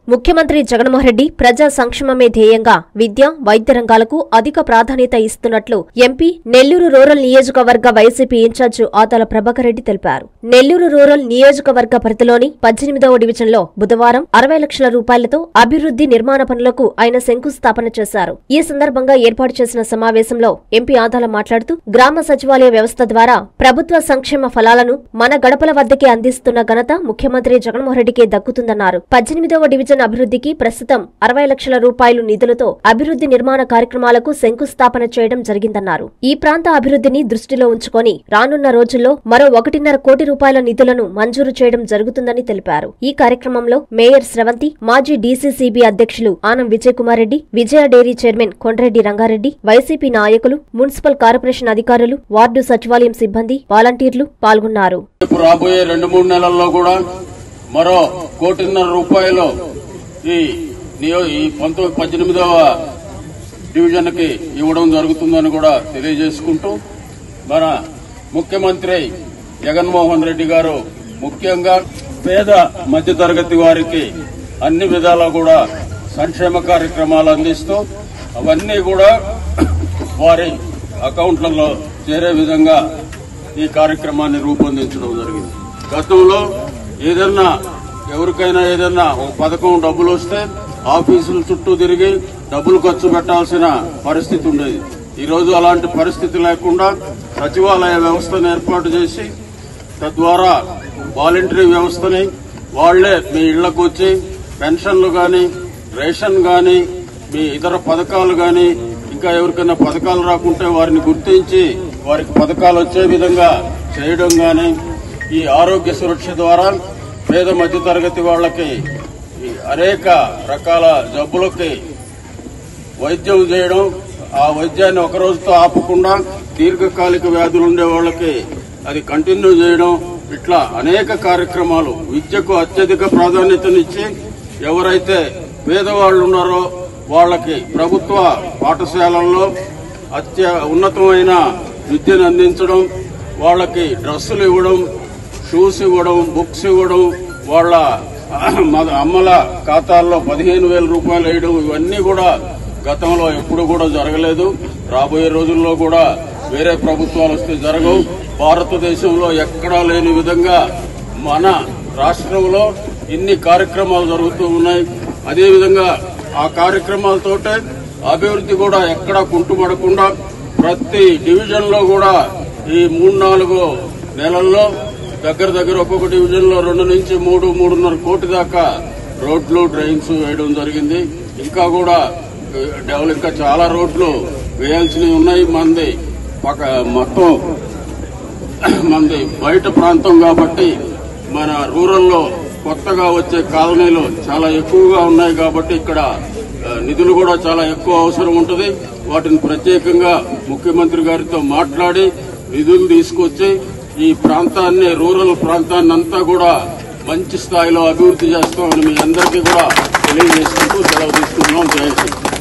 ముఖ్యమంత్రి జగన్మోహన్ రెడ్డి ప్రజా సంక్షేమమే ధ్యేయంగా విద్య వైద్య రంగాలకు అధిక ప్రాధాన్యత ఇస్తున్నట్లు ఎంపీ నెల్లూరు రూరల్ నియోజకవర్గ వైసీపీ ఇన్ఛార్జ్ ఆదాల ప్రభాకర్ రెడ్డి తెలిపారు నెల్లూరు రూరల్ నియోజకవర్గ పరిధిలోని పద్దెనిమిదవ డివిజన్లో బుధవారం అరవై లక్షల రూపాయలతో అభివృద్ధి నిర్మాణ పనులకు ఆయన శంకుస్థాపన చేశారు ఈ సందర్భంగా ఏర్పాటు చేసిన సమావేశంలో ఎంపీ ఆదాల మాట్లాడుతూ గ్రామ సచివాలయ వ్యవస్థ ద్వారా ప్రభుత్వ సంక్షేమ ఫలాలను మన గడపల వద్దకే అందిస్తున్న ఘనత ముఖ్యమంత్రి జగన్మోహన్ రెడ్డికే దక్కుతుందన్నారు పద్దెనిమిదవ డివిజన్ అభివృద్ధికి ప్రస్తుతం అరవై లక్షల రూపాయలు నిధులతో అభివృద్ధి నిర్మాణ కార్యక్రమాలకు శంకుస్థాపన చేయడం జరిగిందన్నారు ఈ ప్రాంత అభివృద్ధిని దృష్టిలో ఉంచుకొని రానున్న రోజుల్లో మరో ఒకటిన్నర కోటి రూపాయల నిధులను మంజూరు చేయడం జరుగుతుందని తెలిపారు ఈ కార్యక్రమంలో మేయర్ స్రవంతి మాజీ డీసీసీబీ అధ్యక్షులు ఆనం విజయ్ కుమార్ రెడ్డి విజయ డైరీ చైర్మన్ కొండ్రెడ్డి రంగారెడ్డి వైసీపీ నాయకులు మున్సిపల్ కార్పొరేషన్ అధికారులు వార్డు సచివాలయం సిబ్బంది వాలంటీర్లు పాల్గొన్నారు రేపు రాబోయే రెండు మూడు నెలల్లో కూడా మరో కోటిన్నర రూపాయలు ఈ నియో ఈ పంతొమ్మిది పద్దెనిమిదవ డివిజన్ కి ఇవ్వడం జరుగుతుందని కూడా తెలియజేసుకుంటూ మన ముఖ్యమంత్రి జగన్మోహన్ రెడ్డి గారు ముఖ్యంగా పేద మధ్యతరగతి వారికి అన్ని విధాలా కూడా సంక్షేమ కార్యక్రమాలు అందిస్తూ అవన్నీ కూడా వారి అకౌంట్లలో చేరే విధంగా ఈ కార్యక్రమాన్ని రూపొందించడం జరిగింది గతంలో ఏదన్నా ఎవరికైనా ఏదన్నా ఒక పథకం డబ్బులు వస్తే ఆఫీసుల చుట్టూ తిరిగి డబ్బులు ఖర్చు పెట్టాల్సిన పరిస్థితి ఉండేది ఈ రోజు అలాంటి పరిస్థితి లేకుండా సచివాలయ వ్యవస్థను ఏర్పాటు చేసి తద్వారా వాలంటరీ వ్యవస్థని వాళ్లే మీ ఇళ్లకు వచ్చి పెన్షన్లు గాని రేషన్ గాని మీ ఇతర పథకాలు గాని ఇంకా ఎవరికైనా పథకాలు రాకుంటే వారిని గుర్తించి వారికి పథకాలు వచ్చే విధంగా చేయడం గాని ఈ ఆరోగ్య సురక్ష ద్వారా పేద మధ్యతరగతి వాళ్ళకి ఈ అనేక రకాల జబ్బులకి వైద్యం చేయడం ఆ వైద్యాన్ని ఒక రోజుతో ఆపకుండా దీర్ఘకాలిక వ్యాధులు ఉండే వాళ్ళకి అది కంటిన్యూ చేయడం ఇట్లా అనేక కార్యక్రమాలు విద్యకు అత్యధిక ప్రాధాన్యతనిచ్చి ఎవరైతే పేదవాళ్లు ఉన్నారో వాళ్ళకి ప్రభుత్వ పాఠశాలల్లో అత్య ఉన్నతమైన విద్యను అందించడం వాళ్ళకి డ్రెస్సులు ఇవ్వడం షూస్ ఇవ్వడం బుక్స్ ఇవ్వడం వాళ్ళ మన అమ్మల ఖాతాల్లో పదిహేను వేల రూపాయలు వేయడం ఇవన్నీ కూడా గతంలో ఎప్పుడు కూడా జరగలేదు రాబోయే రోజుల్లో కూడా వేరే ప్రభుత్వాలు వస్తే జరగవు భారతదేశంలో ఎక్కడా లేని విధంగా మన రాష్ట్రంలో ఇన్ని కార్యక్రమాలు జరుగుతూ ఉన్నాయి అదేవిధంగా ఆ కార్యక్రమాలతోటే అభివృద్ధి కూడా ఎక్కడా కుంటుపడకుండా ప్రతి డివిజన్ లో కూడా ఈ మూడు నాలుగు నెలల్లో దగ్గర దగ్గర ఒక్కొక్క డివిజన్ లో రెండు నుంచి మూడు మూడున్నర కోటి దాకా రోడ్లు డ్రైన్స్ వేయడం జరిగింది ఇంకా కూడా ఏ, డెవలప్ ఇంకా చాలా రోడ్లు వేయాల్సినవి ఉన్నాయి మంది పక్క మొత్తం మంది బయట ప్రాంతం కాబట్టి మన రూరల్లో కొత్తగా వచ్చే కాలనీలు చాలా ఎక్కువగా ఉన్నాయి కాబట్టి ఇక్కడ ఆ, నిధులు కూడా చాలా ఎక్కువ అవసరం ఉంటుంది వాటిని ప్రత్యేకంగా ముఖ్యమంత్రి గారితో మాట్లాడి నిధులు తీసుకొచ్చి ఈ ప్రాంతాన్ని రూరల్ ప్రాంతాన్ని అంతా కూడా మంచి స్థాయిలో అభివృద్ధి చేస్తామని మీ అందరికీ కూడా తెలియజేసుకుంటూ సెలవు తీసుకుంటున్నాం జయ శ్రీ